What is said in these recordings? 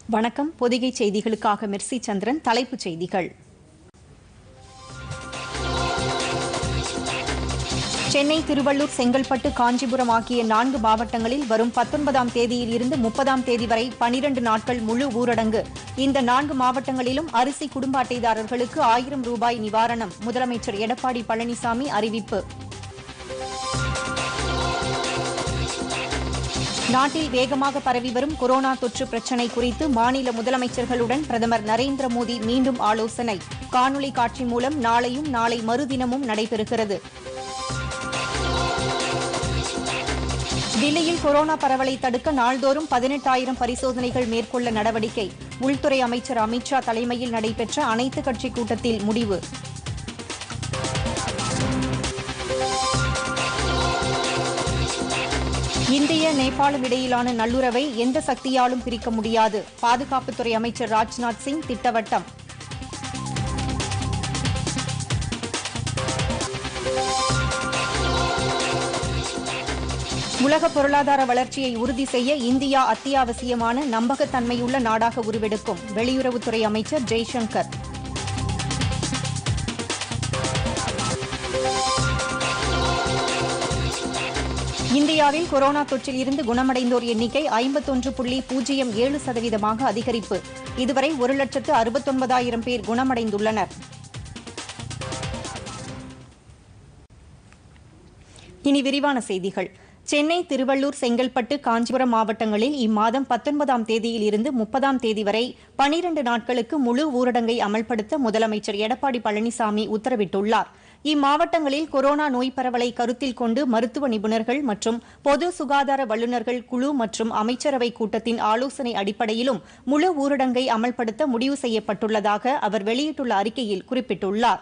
வணக்கம் பொதிகை செய்திகளுக்காக மிர்சி சந்திரன் தலைப்புச் செய்திகள் சென்னை திருவள்ளூர் செங்கல்பட்டு காஞ்சிபுரம் ஆகிய நான்கு மாவட்டங்களில் வரும் பத்தொன்பதாம் தேதியில் இருந்து முப்பதாம் தேதி வரை பனிரண்டு நாட்கள் முழு ஊரடங்கு இந்த நான்கு மாவட்டங்களிலும் அரிசி குடும்ப அட்டைதாரர்களுக்கு ஆயிரம் ரூபாய் நிவாரணம் முதலமைச்சர் எடப்பாடி பழனிசாமி அறிவிப்பு நாட்டில் வேகமாக பரவி வரும் கொரோனா தொற்று பிரச்சினை குறித்து மாநில முதலமைச்சர்களுடன் பிரதமர் நரேந்திர மோடி மீண்டும் ஆலோசனை காணொலி காட்சி மூலம் நாளையும் நாளை மறுதினமும் நடைபெறுகிறது தில்லியில் கொரோனா பரவலை தடுக்க நாள்தோறும் பதினெட்டாயிரம் பரிசோதனைகள் மேற்கொள்ள நடவடிக்கை உள்துறை அமைச்சர் அமித்ஷா தலைமையில் நடைபெற்ற அனைத்துக் கட்சி கூட்டத்தில் முடிவு இந்திய நேபாளம் இடையிலான நல்லுறவை எந்த சக்தியாலும் பிரிக்க முடியாது பாதுகாப்புத்துறை அமைச்சர் ராஜ்நாத் சிங் திட்டவட்டம் உலக பொருளாதார வளர்ச்சியை உறுதி செய்ய இந்தியா அத்தியாவசியமான நம்பகத்தன்மையுள்ள நாடாக உருவெடுக்கும் வெளியுறவுத்துறை அமைச்சர் ஜெய்சங்கர் இந்தியாவில் கொரோனா தொற்றில் இருந்து குணமடைந்தோர் எண்ணிக்கை ஐம்பத்தொன்று புள்ளி பூஜ்ஜியம் ஏழு சதவீதமாக அதிகரிப்பு இதுவரை ஒரு லட்சத்து அறுபத்தொன்பதாயிரம் பேர் குணமடைந்துள்ளனர் இனி விரிவான செய்திகள் சென்னை திருவள்ளூர் செங்கல்பட்டு காஞ்சிபுரம் மாவட்டங்களில் இம்மாதம் பத்தொன்பதாம் தேதியில் இருந்து முப்பதாம் தேதி வரை பனிரண்டு நாட்களுக்கு முழு ஊரடங்கை அமல்படுத்த முதலமைச்சர் எடப்பாடி பழனிசாமி உத்தரவிட்டுள்ளார் இம்மாவட்டங்களில் கொரோனா நோய் பரவலை கருத்தில் கொண்டு மருத்துவ நிபுணர்கள் மற்றும் பொது சுகாதார வல்லுநர்கள் குழு மற்றும் அமைச்சரவை கூட்டத்தின் ஆலோசனை அடிப்படையிலும் முழு ஊரடங்கை அமல்படுத்த முடிவு செய்யப்பட்டுள்ளதாக அவர் வெளியிட்டுள்ள அறிக்கையில் குறிப்பிட்டுள்ளார்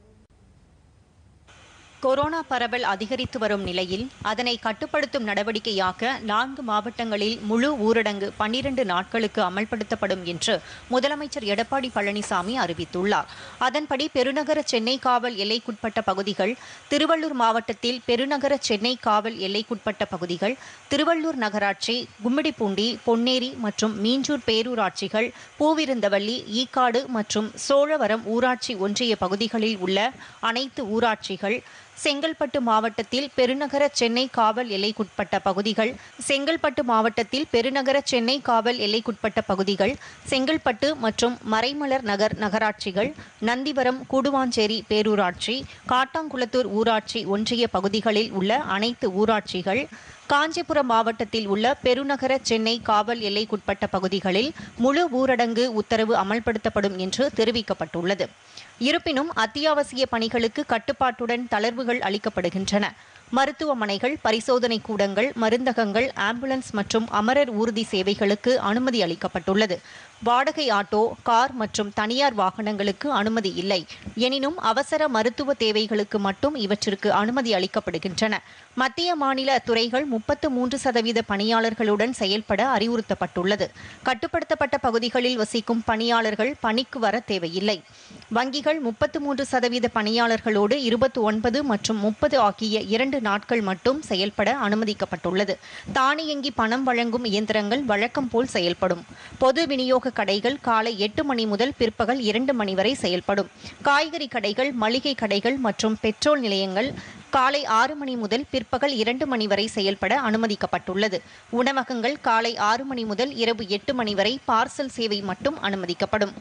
கொரோனா பரவல் அதிகரித்து வரும் நிலையில் அதனை கட்டுப்படுத்தும் நடவடிக்கையாக நான்கு மாவட்டங்களில் முழு ஊரடங்கு பன்னிரண்டு நாட்களுக்கு அமல்படுத்தப்படும் என்று முதலமைச்சர் எடப்பாடி பழனிசாமி அறிவித்துள்ளார் அதன்படி பெருநகர சென்னை காவல் எல்லைக்குட்பட்ட பகுதிகள் திருவள்ளூர் மாவட்டத்தில் பெருநகர சென்னை காவல் எல்லைக்குட்பட்ட பகுதிகள் திருவள்ளூர் நகராட்சி கும்மிடிப்பூண்டி பொன்னேரி மற்றும் மீஞ்சூர் பேரூராட்சிகள் பூவிருந்தவள்ளி ஈக்காடு மற்றும் சோழவரம் ஊராட்சி ஒன்றிய பகுதிகளில் உள்ள அனைத்து ஊராட்சிகள் செங்கல்பட்டு மாவட்டத்தில் பெருநகர சென்னை காவல் எல்லைக்குட்பட்ட பகுதிகள் செங்கல்பட்டு மாவட்டத்தில் பெருநகர சென்னை காவல் எல்லைக்குட்பட்ட பகுதிகள் செங்கல்பட்டு மற்றும் மறைமலர் நகர் நகராட்சிகள் நந்திவரம் கூடுவாஞ்சேரி பேரூராட்சி காட்டாங்குளத்தூர் ஊராட்சி ஒன்றிய பகுதிகளில் உள்ள அனைத்து ஊராட்சிகள் காஞ்சிபுரம் மாவட்டத்தில் உள்ள பெருநகர சென்னை காவல் எல்லைக்குட்பட்ட பகுதிகளில் முழு ஊரடங்கு உத்தரவு அமல்படுத்தப்படும் என்று தெரிவிக்கப்பட்டுள்ளது இருப்பினும் அத்தியாவசிய பணிகளுக்கு கட்டுப்பாட்டுடன் தளர்வுகள் அளிக்கப்படுகின்றன மருத்துவமனைகள் பரிசோதனை கூடங்கள் மருந்தகங்கள் ஆம்புலன்ஸ் மற்றும் அமரர் ஊர்தி சேவைகளுக்கு அனுமதி அளிக்கப்பட்டுள்ளது வாடகை ஆட்டோ கார் மற்றும் தனியார் வாகனங்களுக்கு அனுமதி இல்லை எனினும் அவசர மருத்துவ தேவைகளுக்கு மட்டும் இவற்றிற்கு அனுமதி அளிக்கப்படுகின்றன மத்திய மாநில துறைகள் முப்பத்து மூன்று சதவீத பணியாளர்களுடன் செயல்பட அறிவுறுத்தப்பட்டுள்ளது கட்டுப்படுத்தப்பட்ட பகுதிகளில் வசிக்கும் பணியாளர்கள் பணிக்கு வர தேவையில்லை வங்கிகள் முப்பத்து மூன்று சதவீத பணியாளர்களோடு இருபத்தி ஒன்பது மற்றும் முப்பது ஆகிய இரண்டு நாட்கள் மட்டும் செயல்பட அனுமதிக்கப்பட்டுள்ளது தானியங்கி பணம் வழங்கும் இயந்திரங்கள் வழக்கம் போல் செயல்படும் பொது விநியோக கடைகள் காலை எட்டு மணி முதல் பிற்பகல் இரண்டு மணி வரை செயல்படும் காய்கறி கடைகள் மளிகை கடைகள் மற்றும் பெட்ரோல் நிலையங்கள் காலை ஆறு மணி முதல் பிற்பகல் இரண்டு மணி வரை செயல்பட அனுமதிக்கப்பட்டுள்ளது உணவகங்கள் காலை ஆறு மணி முதல் இரவு எட்டு மணி வரை பார்சல் சேவை மட்டும் அனுமதிக்கப்படும்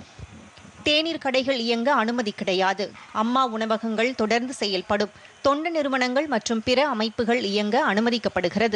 தேநீர் கடைகள் இயங்க அனுமதி கிடையாது அம்மா உணவகங்கள் தொடர்ந்து செயல்படும் தொண்டு நிறுவனங்கள் மற்றும் பிற அமைப்புகள் இயங்க அனுமதிக்கப்படுகிறது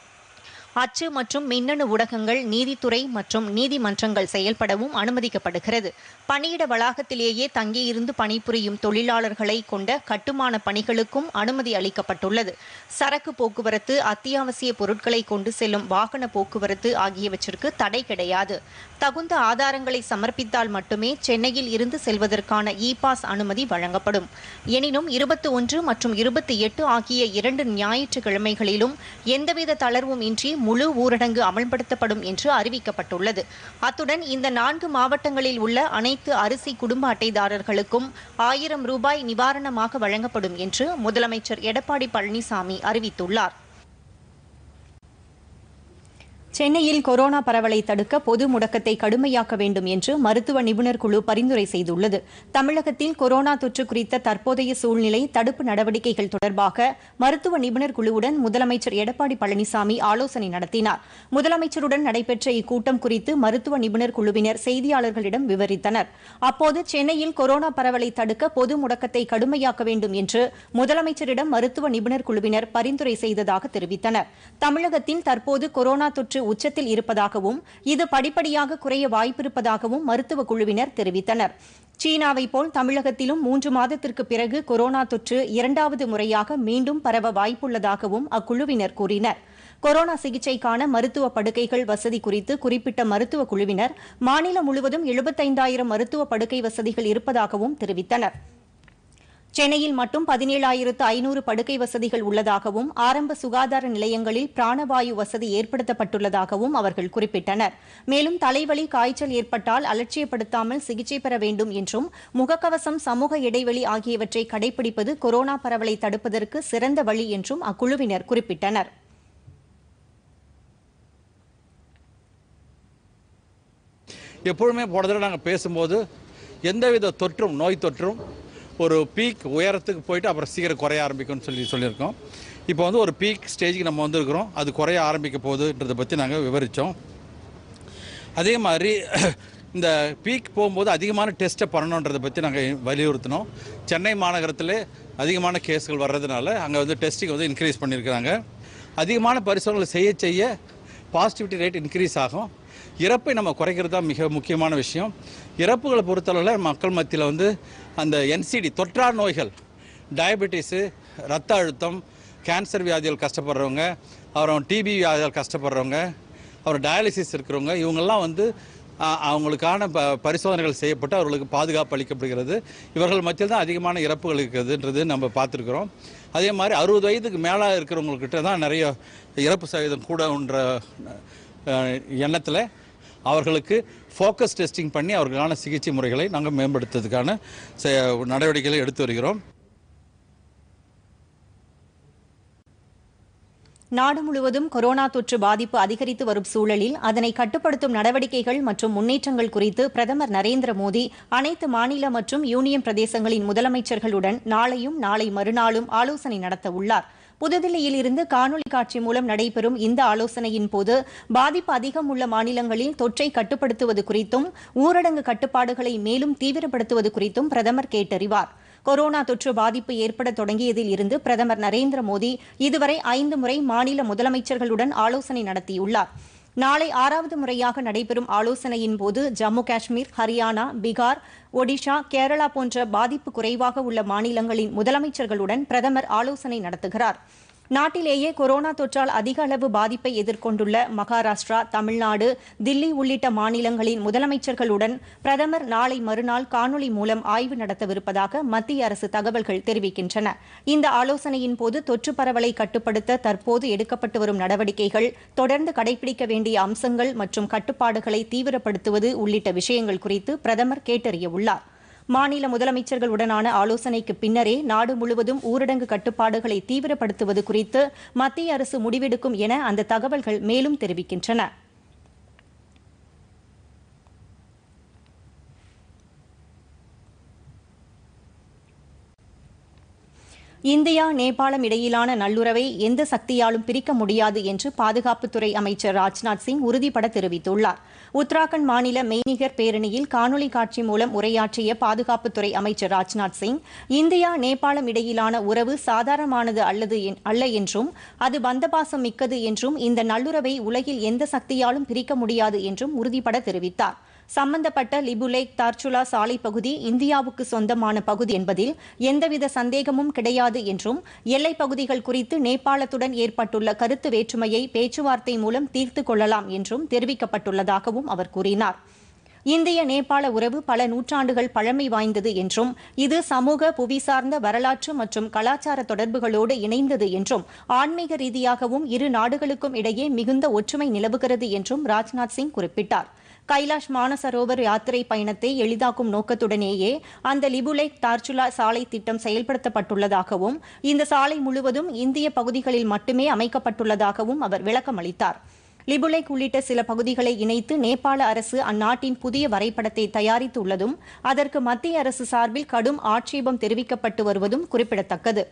அச்சு மற்றும் மின்னணு ஊடகங்கள் நீதித்துறை மற்றும் நீதிமன்றங்கள் செயல்படவும் அனுமதிக்கப்படுகிறது பணியிட வளாகத்திலேயே தங்கியிருந்து பணிபுரியும் தொழிலாளர்களை கொண்ட கட்டுமான பணிகளுக்கும் அனுமதி அளிக்கப்பட்டுள்ளது சரக்கு போக்குவரத்து அத்தியாவசிய பொருட்களை கொண்டு செல்லும் வாகன போக்குவரத்து ஆகியவற்றிற்கு தடை கிடையாது தகுந்த ஆதாரங்களை சமர்ப்பித்தால் மட்டுமே சென்னையில் இருந்து செல்வதற்கான இ பாஸ் அனுமதி வழங்கப்படும் எனினும் இருபத்தி ஒன்று மற்றும் இருபத்தி எட்டு ஆகிய இரண்டு ஞாயிற்றுக்கிழமைகளிலும் எந்தவித தளர்வும் இன்றி முழு ஊரடங்கு அமல்படுத்தப்படும் என்று அறிவிக்கப்பட்டுள்ளது அத்துடன் இந்த நான்கு மாவட்டங்களில் உள்ள அனைத்து அரிசி குடும்ப அட்டைதாரர்களுக்கும் ஆயிரம் ரூபாய் நிவாரணமாக வழங்கப்படும் என்று முதலமைச்சர் எடப்பாடி பழனிசாமி அறிவித்துள்ளார் சென்னையில் கொரோனா பரவலை தடுக்க பொது முடக்கத்தை கடுமையாக்க வேண்டும் என்று மருத்துவ நிபுணர் குழு பரிந்துரை செய்துள்ளது தமிழகத்தில் கொரோனா தொற்று குறித்த தற்போதைய சூழ்நிலை தடுப்பு நடவடிக்கைகள் தொடர்பாக மருத்துவ நிபுணர் குழுவுடன் முதலமைச்சர் எடப்பாடி பழனிசாமி ஆலோசனை நடத்தினார் முதலமைச்சருடன் நடைபெற்ற இக்கூட்டம் குறித்து மருத்துவ நிபுணர் குழுவினர் செய்தியாளர்களிடம் விவரித்தனர் அப்போது சென்னையில் கொரோனா பரவலை தடுக்க பொது முடக்கத்தை கடுமையாக்க வேண்டும் என்று முதலமைச்சரிடம் மருத்துவ நிபுணர் குழுவினர் பரிந்துரை செய்ததாக தெரிவித்தனர் தமிழகத்தில் தற்போது கொரோனா தொற்று உச்சத்தில் இருப்பதாகவும் இது படிப்படியாக குறைய வாய்ப்பிருப்பதாகவும் மருத்துவ குழுவினர் தெரிவித்தனர் சீனாவை போல் தமிழகத்திலும் மூன்று மாதத்திற்கு பிறகு கொரோனா தொற்று இரண்டாவது முறையாக மீண்டும் பரவ வாய்ப்புள்ளதாகவும் அக்குழுவினர் கூறினர் கொரோனா சிகிச்சைக்கான மருத்துவ படுக்கைகள் வசதி குறித்து குறிப்பிட்ட மருத்துவ குழுவினர் மாநிலம் முழுவதும் எழுபத்தைந்தாயிரம் மருத்துவ படுக்கை வசதிகள் இருப்பதாகவும் தெரிவித்தனர் சென்னையில் மட்டும் பதினேழாயிரத்து ஐநூறு படுக்கை வசதிகள் உள்ளதாகவும் ஆரம்ப சுகாதார நிலையங்களில் பிராணவாயு வசதி ஏற்படுத்தப்பட்டுள்ளதாகவும் அவர்கள் குறிப்பிட்டனர் மேலும் தலைவலி காய்ச்சல் ஏற்பட்டால் அலட்சியப்படுத்தாமல் சிகிச்சை பெற வேண்டும் என்றும் முகக்கவசம் சமூக இடைவெளி ஆகியவற்றை கடைபிடிப்பது கொரோனா பரவலை தடுப்பதற்கு சிறந்த வழி என்றும் அக்குழுவினர் குறிப்பிட்டனர் எப்பொழுதுமே போன தடவை நாங்கள் பேசும்போது எந்தவித தொற்றும் நோய் தொற்றும் ஒரு பீக் உயரத்துக்கு போயிட்டு அப்புறம் சீக்கிரம் குறைய ஆரம்பிக்கும்னு சொல்லி சொல்லியிருக்கோம் இப்போ வந்து ஒரு பீக் ஸ்டேஜுக்கு நம்ம வந்திருக்கிறோம் அது குறைய ஆரம்பிக்க போகுதுன்றதை பற்றி நாங்கள் விவரித்தோம் அதே மாதிரி இந்த பீக் போகும்போது அதிகமான டெஸ்ட்டை பண்ணணுன்றதை பற்றி நாங்கள் வலியுறுத்தினோம் சென்னை மாநகரத்தில் அதிகமான கேஸ்கள் வர்றதுனால அங்கே வந்து டெஸ்டிங் வந்து இன்க்ரீஸ் பண்ணியிருக்கிறாங்க அதிகமான பரிசோதனை செய்ய செய்ய பாசிட்டிவிட்டி ரேட் இன்க்ரீஸ் ஆகும் இறப்பை நம்ம குறைக்கிறது தான் மிக முக்கியமான விஷயம் இறப்புகளை பொறுத்தளவில் மக்கள் மத்தியில் வந்து அந்த என்சிடி தொற்றா நோய்கள் டயபெட்டிஸு ரத்த அழுத்தம் கேன்சர் வியாதிகள் கஷ்டப்படுறவங்க அப்புறம் டிபி வியாதிகள் கஷ்டப்படுறவங்க அப்புறம் டயாலிசிஸ் இருக்கிறவங்க இவங்கெல்லாம் வந்து ஆ, அவங்களுக்கான ப பரிசோதனைகள் செய்யப்பட்டு அவர்களுக்கு பாதுகாப்பு அளிக்கப்படுகிறது இவர்கள் மத்தியில் தான் அதிகமான இறப்புகள் இருக்கிறதுன்றது நம்ம பார்த்துருக்குறோம் அதே மாதிரி அறுபது வயதுக்கு மேலே இருக்கிறவங்கக்கிட்ட தான் நிறைய இறப்பு சதவீதம் கூடன்ற எண்ணத்தில் அவர்களுக்கு ஃபோக்கஸ் டெஸ்டிங் பண்ணி அவர்களுக்கான சிகிச்சை முறைகளை நாங்கள் மேம்படுத்துறதுக்கான செ- நடவடிக்கைகளை எடுத்து வருகிறோம் நாடு முழுவதும் கொரோனா தொற்று பாதிப்பு அதிகரித்து வரும் சூழலில் அதனை கட்டுப்படுத்தும் நடவடிக்கைகள் மற்றும் முன்னேற்றங்கள் குறித்து பிரதமர் நரேந்திர மோடி அனைத்து மாநில மற்றும் யூனியன் பிரதேசங்களின் முதலமைச்சர்களுடன் நாளையும் நாளை மறுநாளும் ஆலோசனை நடத்த உள்ளார் புதுதில்லியில் இருந்து காணொலி காட்சி மூலம் நடைபெறும் இந்த ஆலோசனையின் போது பாதிப்பு அதிகம் உள்ள மாநிலங்களில் தொற்றை கட்டுப்படுத்துவது குறித்தும் ஊரடங்கு கட்டுப்பாடுகளை மேலும் தீவிரப்படுத்துவது குறித்தும் பிரதமர் கேட்டறிவார் கொரோனா தொற்று பாதிப்பு ஏற்பட தொடங்கியதில் இருந்து பிரதமர் நரேந்திர மோடி இதுவரை ஐந்து முறை மாநில முதலமைச்சர்களுடன் ஆலோசனை நடத்தியுள்ளார் நாளை ஆறாவது முறையாக நடைபெறும் ஆலோசனையின் போது ஜம்மு காஷ்மீர் ஹரியானா பீகார் ஒடிஷா கேரளா போன்ற பாதிப்பு குறைவாக உள்ள மாநிலங்களின் முதலமைச்சர்களுடன் பிரதமர் ஆலோசனை நடத்துகிறார் நாட்டிலேயே கொரோனா தொற்றால் அதிக அளவு பாதிப்பை எதிர்கொண்டுள்ள மகாராஷ்டிரா தமிழ்நாடு தில்லி உள்ளிட்ட மாநிலங்களின் முதலமைச்சர்களுடன் பிரதமர் நாளை மறுநாள் காணொலி மூலம் ஆய்வு நடத்தவிருப்பதாக மத்திய அரசு தகவல்கள் தெரிவிக்கின்றன இந்த ஆலோசனையின் போது தொற்று பரவலை கட்டுப்படுத்த தற்போது எடுக்கப்பட்டு வரும் நடவடிக்கைகள் தொடர்ந்து கடைபிடிக்க வேண்டிய அம்சங்கள் மற்றும் கட்டுப்பாடுகளை தீவிரப்படுத்துவது உள்ளிட்ட விஷயங்கள் குறித்து பிரதமர் கேட்டறிய உள்ளார் மாநில முதலமைச்சர்களுடனான ஆலோசனைக்கு பின்னரே நாடு முழுவதும் ஊரடங்கு கட்டுப்பாடுகளை தீவிரப்படுத்துவது குறித்து மத்திய அரசு முடிவெடுக்கும் என அந்த தகவல்கள் மேலும் தெரிவிக்கின்றன இந்தியா நேபாளம் இடையிலான நல்லுறவை எந்த சக்தியாலும் பிரிக்க முடியாது என்று பாதுகாப்புத்துறை அமைச்சர் ராஜ்நாத் சிங் உறுதிபட தெரிவித்துள்ளார் உத்தராகண்ட் மாநில மெய்நிகர் பேரணியில் காணொலி காட்சி மூலம் உரையாற்றிய பாதுகாப்புத்துறை அமைச்சர் ராஜ்நாத் சிங் இந்தியா நேபாளம் இடையிலான உறவு சாதாரணமானது அல்லது என்- அல்ல என்றும் அது பந்தபாசம் மிக்கது என்றும் இந்த நல்லுறவை உலகில் எந்த சக்தியாலும் பிரிக்க முடியாது என்றும் உறுதிபட தெரிவித்தார் சம்பந்தப்பட்ட லிபுலேக் தார்ச்சுலா சாலை பகுதி இந்தியாவுக்கு சொந்தமான பகுதி என்பதில் எந்தவித சந்தேகமும் கிடையாது என்றும் எல்லைப் பகுதிகள் குறித்து நேபாளத்துடன் ஏற்பட்டுள்ள கருத்து வேற்றுமையை பேச்சுவார்த்தை மூலம் தீர்த்து கொள்ளலாம் என்றும் தெரிவிக்கப்பட்டுள்ளதாகவும் அவர் கூறினார் இந்திய நேபாள உறவு பல நூற்றாண்டுகள் பழமை வாய்ந்தது என்றும் இது சமூக புவிசார்ந்த வரலாற்று மற்றும் கலாச்சார தொடர்புகளோடு இணைந்தது என்றும் ஆன்மீக ரீதியாகவும் இரு நாடுகளுக்கும் இடையே மிகுந்த ஒற்றுமை நிலவுகிறது என்றும் ராஜ்நாத் சிங் குறிப்பிட்டார் கைலாஷ் மானசரோவர் யாத்திரை பயணத்தை எளிதாக்கும் நோக்கத்துடனேயே அந்த லிபுலேக் தார்ச்சுலா சாலை திட்டம் செயல்படுத்தப்பட்டுள்ளதாகவும் இந்த சாலை முழுவதும் இந்திய பகுதிகளில் மட்டுமே அமைக்கப்பட்டுள்ளதாகவும் அவர் விளக்கமளித்தார் லிபுலைக் உள்ளிட்ட சில பகுதிகளை இணைத்து நேபாள அரசு அந்நாட்டின் புதிய வரைபடத்தை தயாரித்துள்ளதும் அதற்கு மத்திய அரசு சார்பில் கடும் ஆட்சேபம் தெரிவிக்கப்பட்டு வருவதும் குறிப்பிடத்தக்கது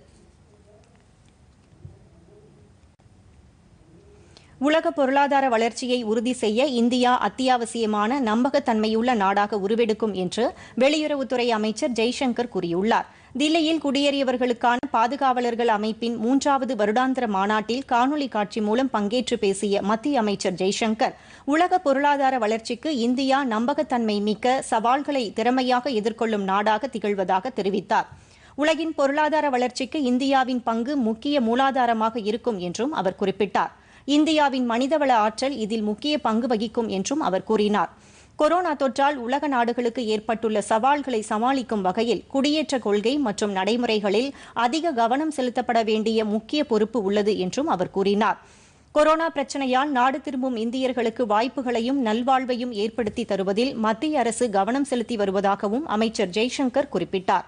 உலக பொருளாதார வளர்ச்சியை உறுதி செய்ய இந்தியா அத்தியாவசியமான நம்பகத்தன்மையுள்ள நாடாக உருவெடுக்கும் என்று வெளியுறவுத்துறை அமைச்சர் ஜெய்சங்கர் கூறியுள்ளார் தில்லியில் குடியேறியவர்களுக்கான பாதுகாவலர்கள் அமைப்பின் மூன்றாவது வருடாந்திர மாநாட்டில் காணொலி காட்சி மூலம் பங்கேற்று பேசிய மத்திய அமைச்சர் ஜெய்சங்கர் உலக பொருளாதார வளர்ச்சிக்கு இந்தியா நம்பகத்தன்மை மிக்க சவால்களை திறமையாக எதிர்கொள்ளும் நாடாக திகழ்வதாக தெரிவித்தார் உலகின் பொருளாதார வளர்ச்சிக்கு இந்தியாவின் பங்கு முக்கிய மூலாதாரமாக இருக்கும் என்றும் அவர் குறிப்பிட்டார் இந்தியாவின் மனிதவள ஆற்றல் இதில் முக்கிய பங்கு வகிக்கும் என்றும் அவர் கூறினார் கொரோனா தொற்றால் உலக நாடுகளுக்கு ஏற்பட்டுள்ள சவால்களை சமாளிக்கும் வகையில் குடியேற்ற கொள்கை மற்றும் நடைமுறைகளில் அதிக கவனம் செலுத்தப்பட வேண்டிய முக்கிய பொறுப்பு உள்ளது என்றும் அவர் கூறினார் கொரோனா பிரச்சனையால் நாடு திரும்பும் இந்தியர்களுக்கு வாய்ப்புகளையும் நல்வாழ்வையும் ஏற்படுத்தி தருவதில் மத்திய அரசு கவனம் செலுத்தி வருவதாகவும் அமைச்சர் ஜெய்சங்கர் குறிப்பிட்டார்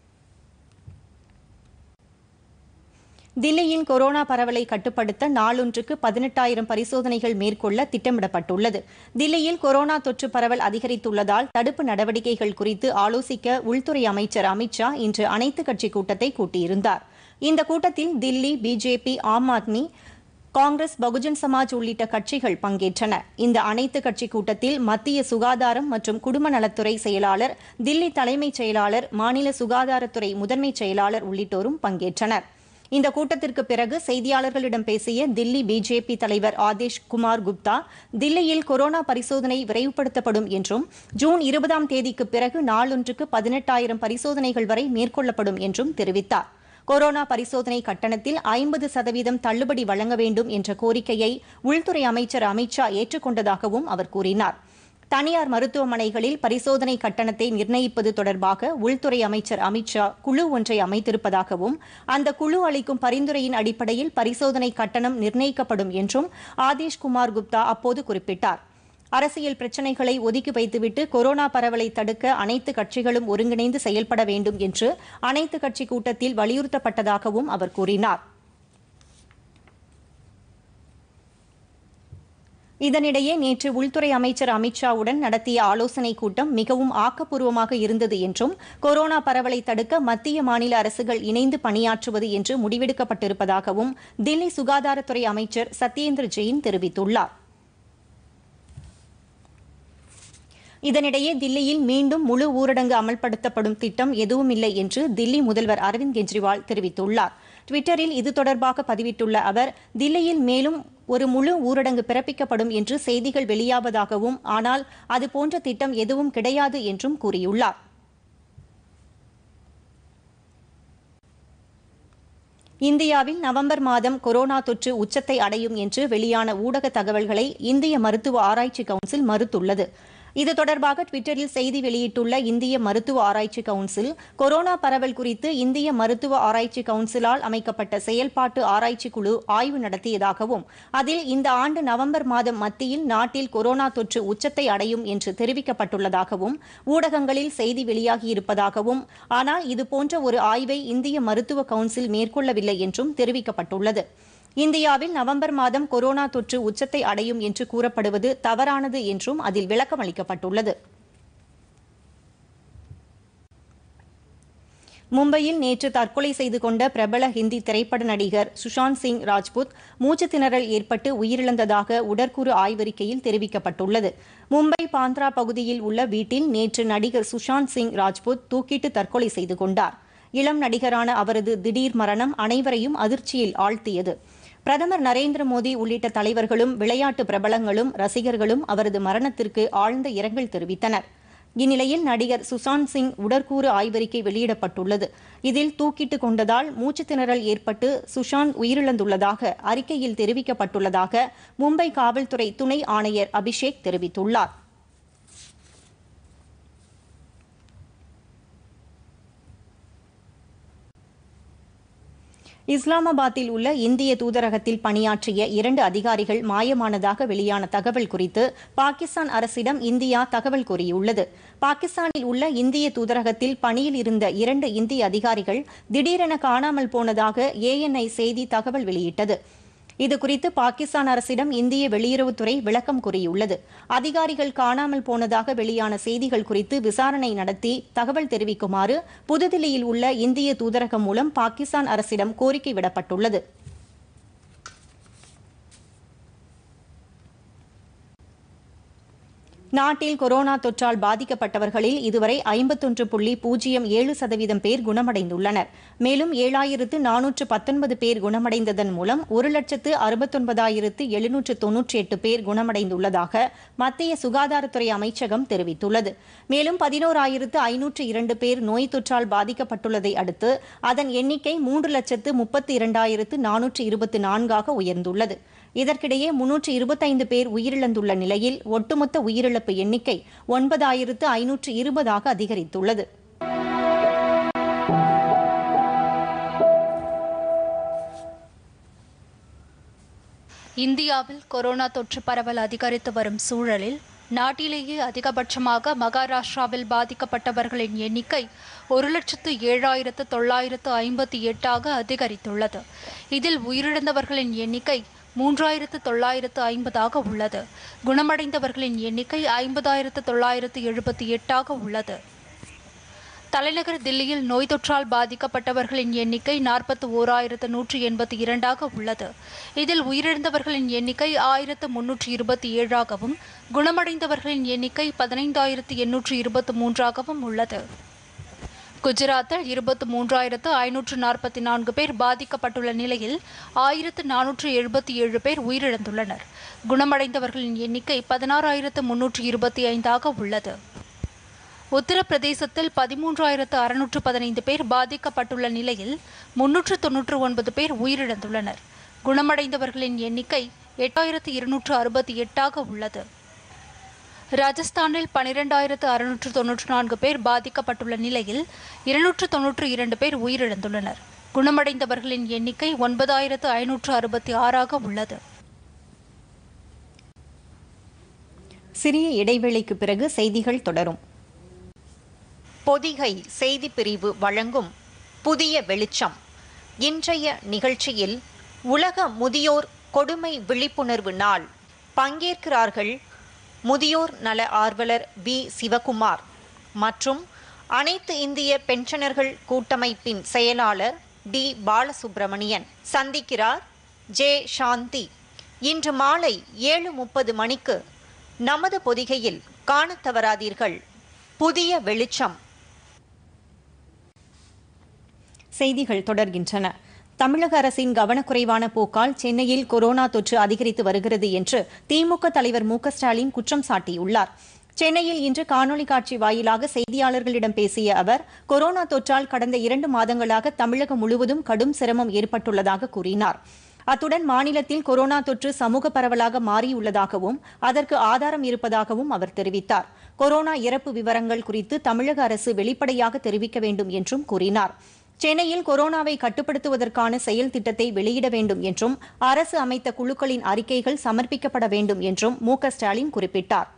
தில்லியின் கொரோனா பரவலை கட்டுப்படுத்த நாளொன்றுக்கு பதினெட்டாயிரம் பரிசோதனைகள் மேற்கொள்ள திட்டமிடப்பட்டுள்ளது தில்லியில் கொரோனா தொற்று பரவல் அதிகரித்துள்ளதால் தடுப்பு நடவடிக்கைகள் குறித்து ஆலோசிக்க உள்துறை அமைச்சர் அமித்ஷா இன்று அனைத்துக் கட்சி கூட்டத்தை கூட்டியிருந்தார் இந்த கூட்டத்தில் தில்லி பிஜேபி ஆம் ஆத்மி காங்கிரஸ் பகுஜன் சமாஜ் உள்ளிட்ட கட்சிகள் பங்கேற்றன இந்த அனைத்து கட்சி கூட்டத்தில் மத்திய சுகாதாரம் மற்றும் குடும்ப நலத்துறை செயலாளர் தில்லி தலைமைச் செயலாளர் மாநில சுகாதாரத்துறை முதன்மைச் செயலாளர் உள்ளிட்டோரும் பங்கேற்றனர் இந்த கூட்டத்திற்கு பிறகு செய்தியாளர்களிடம் பேசிய தில்லி பிஜேபி தலைவர் ஆதேஷ் குமார் குப்தா தில்லியில் கொரோனா பரிசோதனை விரைவுபடுத்தப்படும் என்றும் ஜூன் இருபதாம் தேதிக்கு பிறகு நாளொன்றுக்கு பதினெட்டாயிரம் பரிசோதனைகள் வரை மேற்கொள்ளப்படும் என்றும் தெரிவித்தார் கொரோனா பரிசோதனை கட்டணத்தில் ஐம்பது சதவீதம் தள்ளுபடி வழங்க வேண்டும் என்ற கோரிக்கையை உள்துறை அமைச்சர் அமித்ஷா ஏற்றுக்கொண்டதாகவும் அவர் கூறினார் தனியார் மருத்துவமனைகளில் பரிசோதனை கட்டணத்தை நிர்ணயிப்பது தொடர்பாக உள்துறை அமைச்சர் அமித்ஷா குழு ஒன்றை அமைத்திருப்பதாகவும் அந்த குழு அளிக்கும் பரிந்துரையின் அடிப்படையில் பரிசோதனை கட்டணம் நிர்ணயிக்கப்படும் என்றும் ஆதேஷ் குமார் குப்தா அப்போது குறிப்பிட்டார் அரசியல் பிரச்சினைகளை ஒதுக்கி வைத்துவிட்டு கொரோனா பரவலை தடுக்க அனைத்து கட்சிகளும் ஒருங்கிணைந்து செயல்பட வேண்டும் என்று அனைத்து கட்சி கூட்டத்தில் வலியுறுத்தப்பட்டதாகவும் அவர் கூறினார் இதனிடையே நேற்று உள்துறை அமைச்சர் அமித்ஷாவுடன் நடத்திய ஆலோசனைக் கூட்டம் மிகவும் ஆக்கப்பூர்வமாக இருந்தது என்றும் கொரோனா பரவலை தடுக்க மத்திய மாநில அரசுகள் இணைந்து பணியாற்றுவது என்று முடிவெடுக்கப்பட்டிருப்பதாகவும் தில்லி சுகாதாரத்துறை அமைச்சர் சத்யேந்திர ஜெயின் தெரிவித்துள்ளார் இதனிடையே தில்லியில் மீண்டும் முழு ஊரடங்கு அமல்படுத்தப்படும் திட்டம் எதுவும் இல்லை என்று தில்லி முதல்வர் அரவிந்த் கெஜ்ரிவால் தெரிவித்துள்ளார் டுவிட்டரில் இது தொடர்பாக பதிவிட்டுள்ள அவர் தில்லியில் மேலும் ஒரு முழு ஊரடங்கு பிறப்பிக்கப்படும் என்று செய்திகள் வெளியாவதாகவும் ஆனால் அதுபோன்ற திட்டம் எதுவும் கிடையாது என்றும் கூறியுள்ளார் இந்தியாவில் நவம்பர் மாதம் கொரோனா தொற்று உச்சத்தை அடையும் என்று வெளியான ஊடக தகவல்களை இந்திய மருத்துவ ஆராய்ச்சி கவுன்சில் மறுத்துள்ளது இது தொடர்பாக டுவிட்டரில் செய்தி வெளியிட்டுள்ள இந்திய மருத்துவ ஆராய்ச்சி கவுன்சில் கொரோனா பரவல் குறித்து இந்திய மருத்துவ ஆராய்ச்சி கவுன்சிலால் அமைக்கப்பட்ட செயல்பாட்டு ஆராய்ச்சி குழு ஆய்வு நடத்தியதாகவும் அதில் இந்த ஆண்டு நவம்பர் மாதம் மத்தியில் நாட்டில் கொரோனா தொற்று உச்சத்தை அடையும் என்று தெரிவிக்கப்பட்டுள்ளதாகவும் ஊடகங்களில் செய்தி வெளியாகியிருப்பதாகவும் ஆனால் இதுபோன்ற ஒரு ஆய்வை இந்திய மருத்துவ கவுன்சில் மேற்கொள்ளவில்லை என்றும் தெரிவிக்கப்பட்டுள்ளது இந்தியாவில் நவம்பர் மாதம் கொரோனா தொற்று உச்சத்தை அடையும் என்று கூறப்படுவது தவறானது என்றும் அதில் விளக்கம் அளிக்கப்பட்டுள்ளது மும்பையில் நேற்று தற்கொலை செய்து கொண்ட பிரபல ஹிந்தி திரைப்பட நடிகர் சுஷாந்த் சிங் ராஜ்புத் மூச்சுத் திணறல் ஏற்பட்டு உயிரிழந்ததாக உடற்கூறு ஆய்வறிக்கையில் தெரிவிக்கப்பட்டுள்ளது மும்பை பாந்த்ரா பகுதியில் உள்ள வீட்டில் நேற்று நடிகர் சுஷாந்த் சிங் ராஜ்புத் தூக்கிட்டு தற்கொலை செய்து கொண்டார் இளம் நடிகரான அவரது திடீர் மரணம் அனைவரையும் அதிர்ச்சியில் ஆழ்த்தியது பிரதமர் நரேந்திர மோடி உள்ளிட்ட தலைவர்களும் விளையாட்டு பிரபலங்களும் ரசிகர்களும் அவரது மரணத்திற்கு ஆழ்ந்த இரங்கல் தெரிவித்தனர் இந்நிலையில் நடிகர் சுசாந்த் சிங் உடற்கூறு ஆய்வறிக்கை வெளியிடப்பட்டுள்ளது இதில் தூக்கிட்டு கொண்டதால் மூச்சுத் திணறல் ஏற்பட்டு சுஷாந்த் உயிரிழந்துள்ளதாக அறிக்கையில் தெரிவிக்கப்பட்டுள்ளதாக மும்பை காவல்துறை துணை ஆணையர் அபிஷேக் தெரிவித்துள்ளார் இஸ்லாமாபாத்தில் உள்ள இந்திய தூதரகத்தில் பணியாற்றிய இரண்டு அதிகாரிகள் மாயமானதாக வெளியான தகவல் குறித்து பாகிஸ்தான் அரசிடம் இந்தியா தகவல் கூறியுள்ளது பாகிஸ்தானில் உள்ள இந்திய தூதரகத்தில் பணியில் இருந்த இரண்டு இந்திய அதிகாரிகள் திடீரென காணாமல் போனதாக ஏஎன்ஐ செய்தி தகவல் வெளியிட்டது இதுகுறித்து பாகிஸ்தான் அரசிடம் இந்திய வெளியுறவுத்துறை விளக்கம் கூறியுள்ளது அதிகாரிகள் காணாமல் போனதாக வெளியான செய்திகள் குறித்து விசாரணை நடத்தி தகவல் தெரிவிக்குமாறு புதுதில்லியில் உள்ள இந்திய தூதரகம் மூலம் பாகிஸ்தான் அரசிடம் கோரிக்கை விடப்பட்டுள்ளது நாட்டில் கொரோனா தொற்றால் பாதிக்கப்பட்டவர்களில் இதுவரை ஐம்பத்தொன்று புள்ளி பூஜ்ஜியம் ஏழு சதவீதம் பேர் குணமடைந்துள்ளனர் மேலும் ஏழாயிரத்து நானூற்று பத்தொன்பது பேர் குணமடைந்ததன் மூலம் ஒரு லட்சத்து அறுபத்தொன்பதாயிரத்து எழுநூற்று தொன்னூற்றி எட்டு பேர் குணமடைந்துள்ளதாக மத்திய சுகாதாரத்துறை அமைச்சகம் தெரிவித்துள்ளது மேலும் பதினோராயிரத்து ஐநூற்று இரண்டு பேர் நோய் தொற்றால் பாதிக்கப்பட்டுள்ளதை அடுத்து அதன் எண்ணிக்கை மூன்று லட்சத்து முப்பத்தி இரண்டாயிரத்து நானூற்று இருபத்தி நான்காக உயர்ந்துள்ளது இதற்கிடையே முன்னூற்று இருபத்தைந்து பேர் உயிரிழந்துள்ள நிலையில் ஒட்டுமொத்த உயிரிழப்பு எண்ணிக்கை ஒன்பதாயிரத்து ஐநூற்று இருபதாக அதிகரித்துள்ளது இந்தியாவில் கொரோனா தொற்று பரவல் அதிகரித்து வரும் சூழலில் நாட்டிலேயே அதிகபட்சமாக மகாராஷ்டிராவில் பாதிக்கப்பட்டவர்களின் எண்ணிக்கை ஒரு லட்சத்து ஏழாயிரத்து தொள்ளாயிரத்து ஐம்பத்தி எட்டாக அதிகரித்துள்ளது இதில் உயிரிழந்தவர்களின் எண்ணிக்கை மூன்றாயிரத்து தொள்ளாயிரத்து ஐம்பதாக உள்ளது குணமடைந்தவர்களின் எண்ணிக்கை ஐம்பதாயிரத்து தொள்ளாயிரத்து எழுபத்தி எட்டாக உள்ளது தலைநகர் தில்லியில் நோய் தொற்றால் பாதிக்கப்பட்டவர்களின் எண்ணிக்கை நாற்பத்தி ஓராயிரத்து நூற்றி எண்பத்தி இரண்டாக உள்ளது இதில் உயிரிழந்தவர்களின் எண்ணிக்கை ஆயிரத்து முன்னூற்றி இருபத்தி ஏழாகவும் குணமடைந்தவர்களின் எண்ணிக்கை பதினைந்தாயிரத்து எண்ணூற்று இருபத்தி மூன்றாகவும் உள்ளது குஜராத்தில் இருபத்து மூன்றாயிரத்து ஐநூற்று நாற்பத்தி நான்கு பேர் பாதிக்கப்பட்டுள்ள நிலையில் ஆயிரத்து நானூற்று எழுபத்தி ஏழு பேர் உயிரிழந்துள்ளனர் குணமடைந்தவர்களின் எண்ணிக்கை பதினாறாயிரத்து முன்னூற்று இருபத்தி ஐந்தாக உள்ளது உத்தரப்பிரதேசத்தில் பதிமூன்றாயிரத்து அறுநூற்று பதினைந்து பேர் பாதிக்கப்பட்டுள்ள நிலையில் முன்னூற்று தொன்னூற்று ஒன்பது பேர் உயிரிழந்துள்ளனர் குணமடைந்தவர்களின் எண்ணிக்கை எட்டாயிரத்து இருநூற்று அறுபத்தி எட்டாக உள்ளது ராஜஸ்தானில் பனிரெண்டாயிரத்து அறுநூற்று தொன்னூற்று நான்கு பேர் பாதிக்கப்பட்டுள்ள நிலையில் இருநூற்று தொன்னூற்று இரண்டு பேர் உயிரிழந்துள்ளனர் குணமடைந்தவர்களின் எண்ணிக்கை ஒன்பதாயிரத்து ஐநூற்று அறுபத்தி ஆறாக உள்ளது சிறிய இடைவேளைக்கு பிறகு செய்திகள் தொடரும் பொதிகை செய்தி பிரிவு வழங்கும் புதிய வெளிச்சம் இன்றைய நிகழ்ச்சியில் உலக முதியோர் கொடுமை விழிப்புணர்வு நாள் பங்கேற்கிறார்கள் முதியோர் நல ஆர்வலர் பி சிவகுமார் மற்றும் அனைத்து இந்திய பென்ஷனர்கள் கூட்டமைப்பின் செயலாளர் டி பாலசுப்பிரமணியன் சந்திக்கிறார் ஜே சாந்தி இன்று மாலை ஏழு முப்பது மணிக்கு நமது பொதிகையில் காணத் தவறாதீர்கள் புதிய வெளிச்சம் செய்திகள் தொடர்கின்றன தமிழக அரசின் கவனக்குறைவான போக்கால் சென்னையில் கொரோனா தொற்று அதிகரித்து வருகிறது என்று திமுக தலைவர் மு க ஸ்டாலின் குற்றம் சாட்டியுள்ளார் சென்னையில் இன்று காணொலி காட்சி வாயிலாக செய்தியாளர்களிடம் பேசிய அவர் கொரோனா தொற்றால் கடந்த இரண்டு மாதங்களாக தமிழகம் முழுவதும் கடும் சிரமம் ஏற்பட்டுள்ளதாக கூறினார் அத்துடன் மாநிலத்தில் கொரோனா தொற்று சமூக பரவலாக மாறியுள்ளதாகவும் அதற்கு ஆதாரம் இருப்பதாகவும் அவர் தெரிவித்தார் கொரோனா இறப்பு விவரங்கள் குறித்து தமிழக அரசு வெளிப்படையாக தெரிவிக்க வேண்டும் என்றும் கூறினார் சென்னையில் கொரோனாவை கட்டுப்படுத்துவதற்கான செயல் திட்டத்தை வெளியிட வேண்டும் என்றும் அரசு அமைத்த குழுக்களின் அறிக்கைகள் சமர்ப்பிக்கப்பட வேண்டும் என்றும் மு க ஸ்டாலின் குறிப்பிட்டார்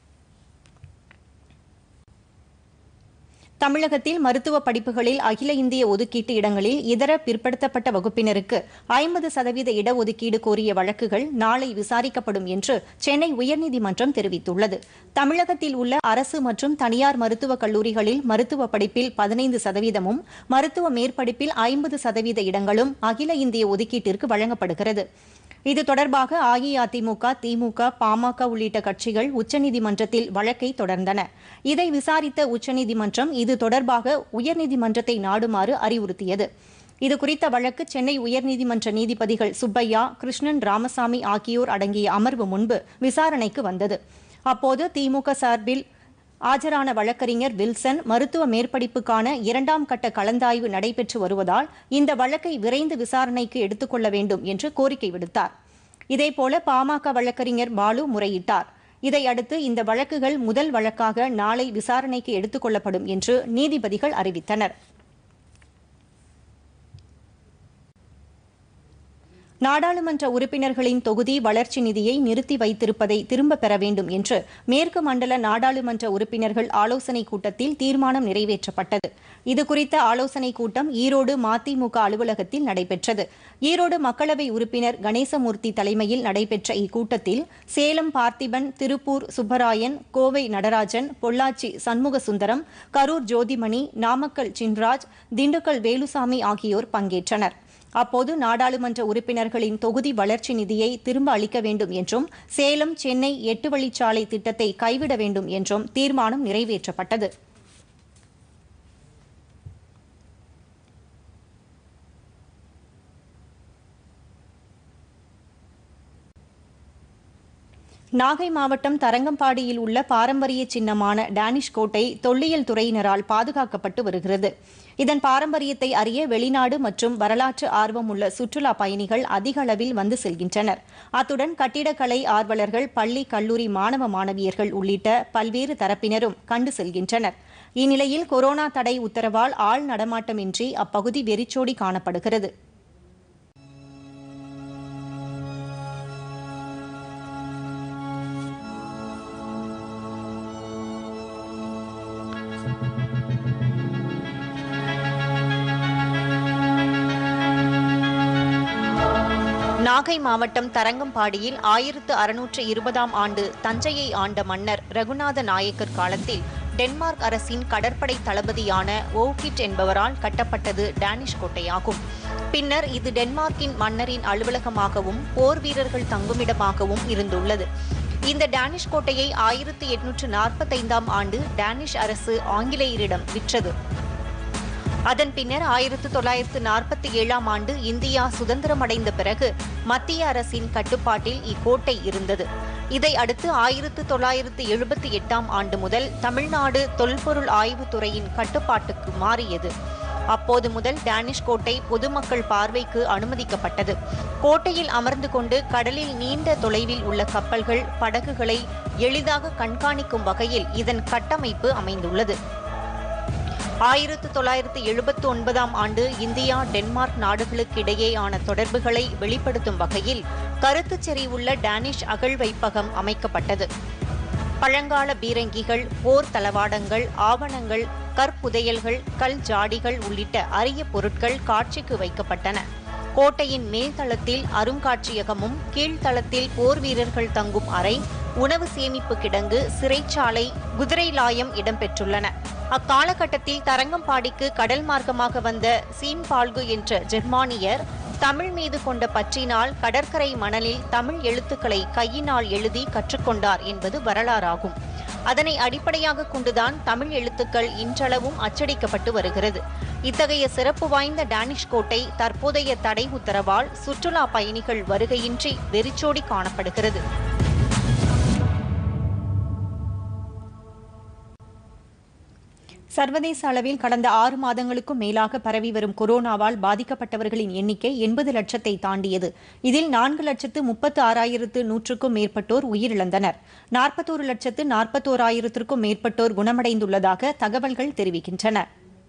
தமிழகத்தில் மருத்துவ படிப்புகளில் அகில இந்திய ஒதுக்கீட்டு இடங்களில் இதர பிற்படுத்தப்பட்ட வகுப்பினருக்கு ஐம்பது சதவீத இடஒதுக்கீடு கோரிய வழக்குகள் நாளை விசாரிக்கப்படும் என்று சென்னை உயர்நீதிமன்றம் தெரிவித்துள்ளது தமிழகத்தில் உள்ள அரசு மற்றும் தனியார் மருத்துவக் கல்லூரிகளில் மருத்துவ படிப்பில் பதினைந்து சதவீதமும் மருத்துவ மேற்படிப்பில் ஐம்பது சதவீத இடங்களும் அகில இந்திய ஒதுக்கீட்டிற்கு வழங்கப்படுகிறது இது தொடர்பாக அஇஅதிமுக திமுக பாமக உள்ளிட்ட கட்சிகள் உச்சநீதிமன்றத்தில் வழக்கை தொடர்ந்தன இதை விசாரித்த உச்சநீதிமன்றம் இது தொடர்பாக உயர்நீதிமன்றத்தை நாடுமாறு அறிவுறுத்தியது இதுகுறித்த வழக்கு சென்னை உயர்நீதிமன்ற நீதிபதிகள் சுப்பையா கிருஷ்ணன் ராமசாமி ஆகியோர் அடங்கிய அமர்வு முன்பு விசாரணைக்கு வந்தது அப்போது திமுக சார்பில் ஆஜரான வழக்கறிஞர் வில்சன் மருத்துவ மேற்படிப்புக்கான இரண்டாம் கட்ட கலந்தாய்வு நடைபெற்று வருவதால் இந்த வழக்கை விரைந்து விசாரணைக்கு எடுத்துக்கொள்ள வேண்டும் என்று கோரிக்கை விடுத்தார் இதேபோல பாமக வழக்கறிஞர் பாலு முறையிட்டார் இதையடுத்து இந்த வழக்குகள் முதல் வழக்காக நாளை விசாரணைக்கு எடுத்துக் கொள்ளப்படும் என்று நீதிபதிகள் அறிவித்தனர் நாடாளுமன்ற உறுப்பினர்களின் தொகுதி வளர்ச்சி நிதியை நிறுத்தி வைத்திருப்பதை திரும்பப் பெற வேண்டும் என்று மேற்கு மண்டல நாடாளுமன்ற உறுப்பினர்கள் ஆலோசனைக் கூட்டத்தில் தீர்மானம் நிறைவேற்றப்பட்டது இதுகுறித்த ஆலோசனைக் கூட்டம் ஈரோடு மதிமுக அலுவலகத்தில் நடைபெற்றது ஈரோடு மக்களவை உறுப்பினர் கணேசமூர்த்தி தலைமையில் நடைபெற்ற இக்கூட்டத்தில் சேலம் பார்த்திபன் திருப்பூர் சுப்பராயன் கோவை நடராஜன் பொள்ளாச்சி சண்முக சுந்தரம் கரூர் ஜோதிமணி நாமக்கல் சின்ராஜ் திண்டுக்கல் வேலுசாமி ஆகியோர் பங்கேற்றனர் அப்போது நாடாளுமன்ற உறுப்பினர்களின் தொகுதி வளர்ச்சி நிதியை திரும்ப அளிக்க வேண்டும் என்றும் சேலம் சென்னை எட்டு வழிச்சாலை திட்டத்தை கைவிட வேண்டும் என்றும் தீர்மானம் நிறைவேற்றப்பட்டது நாகை மாவட்டம் தரங்கம்பாடியில் உள்ள பாரம்பரிய சின்னமான டேனிஷ் கோட்டை தொல்லியல் துறையினரால் பாதுகாக்கப்பட்டு வருகிறது இதன் பாரம்பரியத்தை அறிய வெளிநாடு மற்றும் வரலாற்று ஆர்வம் உள்ள சுற்றுலா பயணிகள் அதிக அளவில் வந்து செல்கின்றனர் அத்துடன் கட்டிடக்கலை ஆர்வலர்கள் பள்ளி கல்லூரி மாணவ மாணவியர்கள் உள்ளிட்ட பல்வேறு தரப்பினரும் கண்டு செல்கின்றனர் இந்நிலையில் கொரோனா தடை உத்தரவால் ஆள் நடமாட்டமின்றி அப்பகுதி வெறிச்சோடி காணப்படுகிறது நாகை மாவட்டம் தரங்கம்பாடியில் ஆயிரத்து அறுநூற்று இருபதாம் ஆண்டு தஞ்சையை ஆண்ட மன்னர் ரகுநாத நாயக்கர் காலத்தில் டென்மார்க் அரசின் கடற்படை தளபதியான ஓகிட் என்பவரால் கட்டப்பட்டது டேனிஷ் கோட்டையாகும் பின்னர் இது டென்மார்க்கின் மன்னரின் அலுவலகமாகவும் போர் வீரர்கள் தங்குமிடமாகவும் இருந்துள்ளது இந்த டேனிஷ் கோட்டையை ஆயிரத்து எட்நூற்று நாற்பத்தைந்தாம் ஆண்டு டேனிஷ் அரசு ஆங்கிலேயரிடம் விற்றது அதன் பின்னர் ஆயிரத்து தொள்ளாயிரத்து நாற்பத்தி ஏழாம் ஆண்டு இந்தியா சுதந்திரமடைந்த பிறகு மத்திய அரசின் கட்டுப்பாட்டில் இக்கோட்டை இருந்தது இதை அடுத்து ஆயிரத்து தொள்ளாயிரத்து எழுபத்தி எட்டாம் ஆண்டு முதல் தமிழ்நாடு தொல்பொருள் ஆய்வுத்துறையின் கட்டுப்பாட்டுக்கு மாறியது அப்போது முதல் டேனிஷ் கோட்டை பொதுமக்கள் பார்வைக்கு அனுமதிக்கப்பட்டது கோட்டையில் அமர்ந்து கொண்டு கடலில் நீண்ட தொலைவில் உள்ள கப்பல்கள் படகுகளை எளிதாக கண்காணிக்கும் வகையில் இதன் கட்டமைப்பு அமைந்துள்ளது ஆயிரத்து தொள்ளாயிரத்து எழுபத்து ஒன்பதாம் ஆண்டு இந்தியா டென்மார்க் நாடுகளுக்கு இடையேயான தொடர்புகளை வெளிப்படுத்தும் வகையில் கருத்துச் செறிவுள்ள டேனிஷ் அகழ் வைப்பகம் அமைக்கப்பட்டது பழங்கால பீரங்கிகள் போர் தளவாடங்கள் ஆவணங்கள் கற்புதையல்கள் கல் ஜாடிகள் உள்ளிட்ட அரிய பொருட்கள் காட்சிக்கு வைக்கப்பட்டன கோட்டையின் மேல்தளத்தில் அருங்காட்சியகமும் கீழ்த்தளத்தில் போர் வீரர்கள் தங்கும் அறை உணவு சேமிப்பு கிடங்கு சிறைச்சாலை குதிரை லாயம் இடம்பெற்றுள்ளன அக்காலகட்டத்தில் தரங்கம்பாடிக்கு கடல் மார்க்கமாக வந்த சீன்பால்கு என்ற ஜெர்மானியர் தமிழ் மீது கொண்ட பற்றினால் கடற்கரை மணலில் தமிழ் எழுத்துக்களை கையினால் எழுதி கற்றுக்கொண்டார் என்பது வரலாறாகும் அதனை அடிப்படையாக கொண்டுதான் தமிழ் எழுத்துக்கள் இன்றளவும் அச்சடிக்கப்பட்டு வருகிறது இத்தகைய சிறப்பு வாய்ந்த டேனிஷ் கோட்டை தற்போதைய தடை உத்தரவால் சுற்றுலா பயணிகள் வருகையின்றி வெறிச்சோடி காணப்படுகிறது சர்வதேச அளவில் கடந்த ஆறு மாதங்களுக்கும் மேலாக பரவி வரும் கொரோனாவால் பாதிக்கப்பட்டவர்களின் எண்ணிக்கை எண்பது லட்சத்தை தாண்டியது இதில் நான்கு லட்சத்து முப்பத்து ஆறாயிரத்து நூற்றுக்கும் மேற்பட்டோர் உயிரிழந்தனர் நாற்பத்தோரு லட்சத்து நாற்பத்தோராயிரத்திற்கும் மேற்பட்டோர் குணமடைந்துள்ளதாக தகவல்கள் தெரிவிக்கின்றன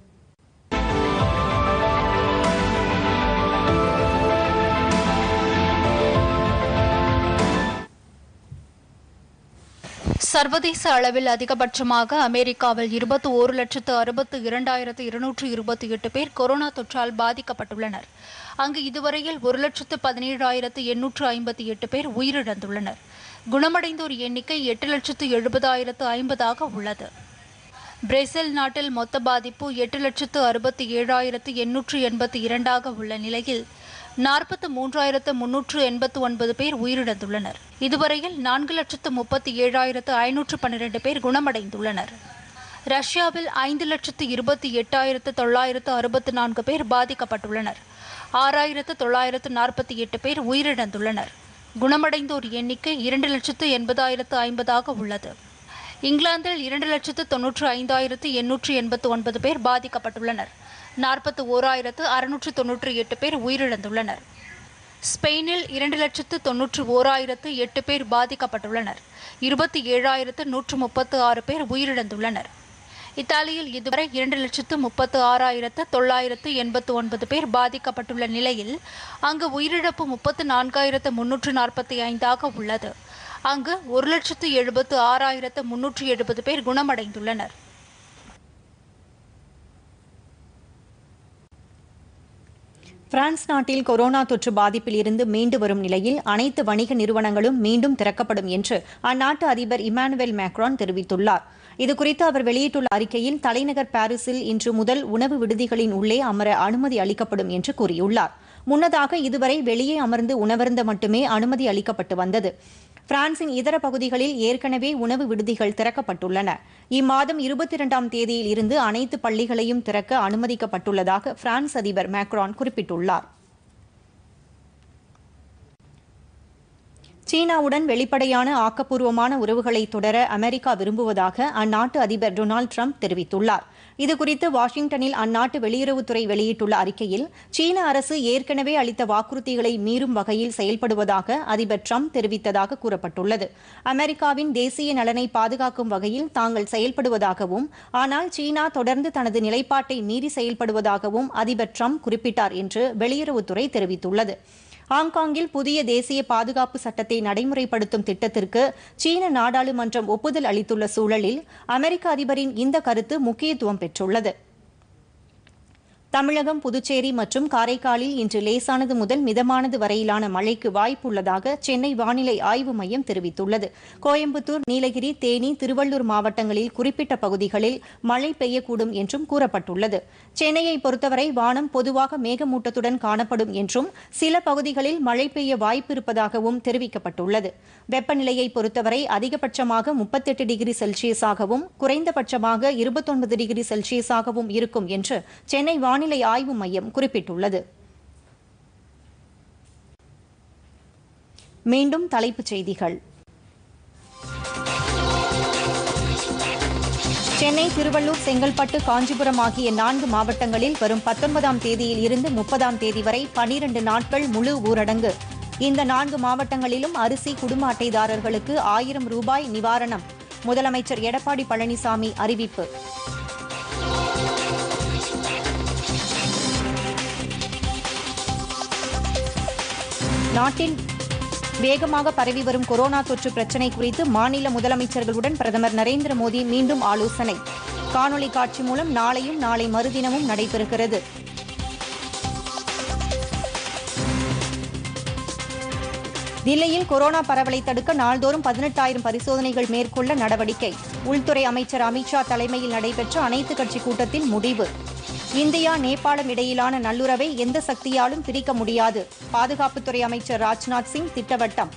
சர்வதேச அளவில் அதிகபட்சமாக அமெரிக்காவில் இருபத்தி ஓரு லட்சத்து அறுபத்து இரண்டாயிரத்து இருநூற்று இருபத்தி எட்டு பேர் கொரோனா தொற்றால் பாதிக்கப்பட்டுள்ளனர் அங்கு இதுவரையில் ஒரு லட்சத்து பதினேழாயிரத்து எண்ணூற்று ஐம்பத்தி எட்டு பேர் உயிரிழந்துள்ளனர் குணமடைந்தோர் எண்ணிக்கை எட்டு லட்சத்து எழுபதாயிரத்து ஐம்பதாக உள்ளது பிரேசில் நாட்டில் மொத்த பாதிப்பு எட்டு லட்சத்து அறுபத்தி ஏழாயிரத்து எண்ணூற்று எண்பத்தி இரண்டாக உள்ள நிலையில் நாற்பத்து மூன்றாயிரத்து முன்னூற்று எண்பத்து ஒன்பது பேர் உயிரிழந்துள்ளனர் இதுவரையில் நான்கு லட்சத்து முப்பத்தி ஏழாயிரத்து ஐநூற்று பன்னிரண்டு பேர் குணமடைந்துள்ளனர் ரஷ்யாவில் ஐந்து லட்சத்து இருபத்தி எட்டாயிரத்து தொள்ளாயிரத்து அறுபத்து நான்கு பேர் பாதிக்கப்பட்டுள்ளனர் ஆறாயிரத்து தொள்ளாயிரத்து நாற்பத்தி எட்டு பேர் உயிரிழந்துள்ளனர் குணமடைந்தோர் எண்ணிக்கை இரண்டு லட்சத்து எண்பதாயிரத்து ஐம்பதாக உள்ளது இங்கிலாந்தில் இரண்டு லட்சத்து தொன்னூற்று ஐந்தாயிரத்து எண்ணூற்று எண்பத்து ஒன்பது பேர் பாதிக்கப்பட்டுள்ளனர் நாற்பத்து ஓராயிரத்து அறுநூற்று தொன்னூற்றி எட்டு பேர் உயிரிழந்துள்ளனர் ஸ்பெயினில் இரண்டு லட்சத்து தொன்னூற்று ஓராயிரத்து எட்டு பேர் பாதிக்கப்பட்டுள்ளனர் இருபத்தி ஏழாயிரத்து நூற்று முப்பத்து ஆறு பேர் உயிரிழந்துள்ளனர் இத்தாலியில் இதுவரை இரண்டு லட்சத்து முப்பத்து ஆறாயிரத்து தொள்ளாயிரத்து எண்பத்து ஒன்பது பேர் பாதிக்கப்பட்டுள்ள நிலையில் அங்கு உயிரிழப்பு முப்பத்து நான்காயிரத்து முன்னூற்று நாற்பத்தி ஐந்தாக உள்ளது அங்கு ஒரு லட்சத்து எழுபத்து ஆறாயிரத்து முன்னூற்றி எழுபது பேர் குணமடைந்துள்ளனர் பிரான்ஸ் நாட்டில் கொரோனா தொற்று பாதிப்பில் இருந்து மீண்டு வரும் நிலையில் அனைத்து வணிக நிறுவனங்களும் மீண்டும் திறக்கப்படும் என்று அந்நாட்டு அதிபர் இமானுவேல் மேக்ரான் தெரிவித்துள்ளார் இதுகுறித்து அவர் வெளியிட்டுள்ள அறிக்கையில் தலைநகர் பாரிஸில் இன்று முதல் உணவு விடுதிகளின் உள்ளே அமர அனுமதி அளிக்கப்படும் என்று கூறியுள்ளார் முன்னதாக இதுவரை வெளியே அமர்ந்து உணவருந்த மட்டுமே அனுமதி அளிக்கப்பட்டு வந்தது பிரான்சின் இதர பகுதிகளில் ஏற்கனவே உணவு விடுதிகள் திறக்கப்பட்டுள்ளன இம்மாதம் இருபத்தி இரண்டாம் தேதியில் இருந்து அனைத்து பள்ளிகளையும் திறக்க அனுமதிக்கப்பட்டுள்ளதாக பிரான்ஸ் அதிபர் மேக்ரான் குறிப்பிட்டுள்ளார் சீனாவுடன் வெளிப்படையான ஆக்கப்பூர்வமான உறவுகளை தொடர அமெரிக்கா விரும்புவதாக அந்நாட்டு அதிபர் டொனால்டு ட்ரம்ப் தெரிவித்துள்ளார் இதுகுறித்து வாஷிங்டனில் அந்நாட்டு வெளியுறவுத்துறை வெளியிட்டுள்ள அறிக்கையில் சீன அரசு ஏற்கனவே அளித்த வாக்குறுதிகளை மீறும் வகையில் செயல்படுவதாக அதிபர் ட்ரம்ப் தெரிவித்ததாக கூறப்பட்டுள்ளது அமெரிக்காவின் தேசிய நலனை பாதுகாக்கும் வகையில் தாங்கள் செயல்படுவதாகவும் ஆனால் சீனா தொடர்ந்து தனது நிலைப்பாட்டை மீறி செயல்படுவதாகவும் அதிபர் ட்ரம்ப் குறிப்பிட்டார் என்று வெளியுறவுத்துறை தெரிவித்துள்ளது ஹாங்காங்கில் புதிய தேசிய பாதுகாப்பு சட்டத்தை நடைமுறைப்படுத்தும் திட்டத்திற்கு சீன நாடாளுமன்றம் ஒப்புதல் அளித்துள்ள சூழலில் அமெரிக்க அதிபரின் இந்த கருத்து முக்கியத்துவம் பெற்றுள்ளது தமிழகம் புதுச்சேரி மற்றும் காரைக்காலில் இன்று லேசானது முதல் மிதமானது வரையிலான மழைக்கு வாய்ப்புள்ளதாக சென்னை வானிலை ஆய்வு மையம் தெரிவித்துள்ளது கோயம்புத்தூர் நீலகிரி தேனி திருவள்ளூர் மாவட்டங்களில் குறிப்பிட்ட பகுதிகளில் மழை பெய்யக்கூடும் என்றும் கூறப்பட்டுள்ளது சென்னையை பொறுத்தவரை வானம் பொதுவாக மேகமூட்டத்துடன் காணப்படும் என்றும் சில பகுதிகளில் மழை பெய்ய வாய்ப்பு இருப்பதாகவும் தெரிவிக்கப்பட்டுள்ளது வெப்பநிலையை பொறுத்தவரை அதிகபட்சமாக முப்பத்தெட்டு டிகிரி செல்சியஸாகவும் குறைந்தபட்சமாக இருபத்தொன்பது டிகிரி செல்சியஸாகவும் இருக்கும் என்று சென்னை வானிலை ஆய்வு மையம் குறிப்பிட்டுள்ளது மீண்டும் தலைப்புச் செய்திகள் சென்னை திருவள்ளூர் செங்கல்பட்டு காஞ்சிபுரம் ஆகிய நான்கு மாவட்டங்களில் வரும் பத்தொன்பதாம் தேதியில் இருந்து முப்பதாம் தேதி வரை பனிரண்டு நாட்கள் முழு ஊரடங்கு இந்த நான்கு மாவட்டங்களிலும் அரிசி குடும்ப அட்டைதாரர்களுக்கு ஆயிரம் ரூபாய் நிவாரணம் முதலமைச்சர் எடப்பாடி பழனிசாமி அறிவிப்பு நாட்டில் வேகமாக பரவி வரும் கொரோனா தொற்று பிரச்சினை குறித்து மாநில முதலமைச்சர்களுடன் பிரதமர் நரேந்திர மோடி மீண்டும் ஆலோசனை காணொலி காட்சி மூலம் நாளையும் நாளை மறுதினமும் நடைபெறுகிறது தில்லியில் கொரோனா பரவலை தடுக்க நாள்தோறும் பதினெட்டாயிரம் பரிசோதனைகள் மேற்கொள்ள நடவடிக்கை உள்துறை அமைச்சர் அமித்ஷா தலைமையில் நடைபெற்ற அனைத்துக் கட்சி கூட்டத்தில் முடிவு இந்தியா நேபாளம் இடையிலான நல்லுறவை எந்த சக்தியாலும் பிரிக்க முடியாது பாதுகாப்புத்துறை அமைச்சர் ராஜ்நாத் சிங் திட்டவட்டம்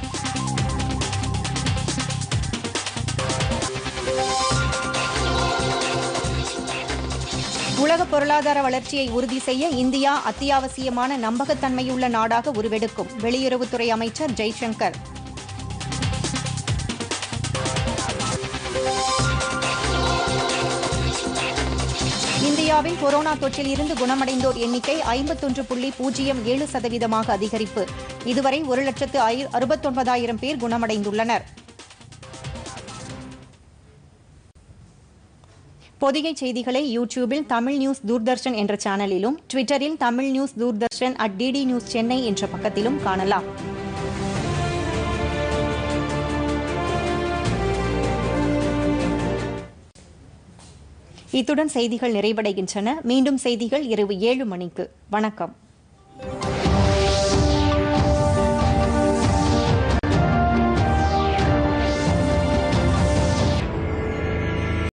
உலக பொருளாதார வளர்ச்சியை உறுதி செய்ய இந்தியா அத்தியாவசியமான நம்பகத்தன்மையுள்ள நாடாக உருவெடுக்கும் வெளியுறவுத்துறை அமைச்சர் ஜெய்சங்கர் இந்தியாவில் கொரோனா தொற்றில் இருந்து குணமடைந்தோர் எண்ணிக்கை ஐம்பத்தொன்று புள்ளி பூஜ்ஜியம் ஏழு சதவீதமாக அதிகரிப்பு இதுவரை ஒரு லட்சத்து ஐ- அறுபத்தொன்பதாயிரம் பேர் குணமடைந்துள்ளனர் பொதிகை செய்திகளை யூடியூபில் தமிழ் நியூஸ் தூர்தர்ஷன் என்ற சேனலிலும் ட்விட்டரில் Tamil news Doordarshan at DD news Chennai என்ற பக்கத்திலும் காணலாம் இத்துடன் செய்திகள் நிறைவடைகின்றன மீண்டும் செய்திகள் இரவு ஏழு மணிக்கு வணக்கம்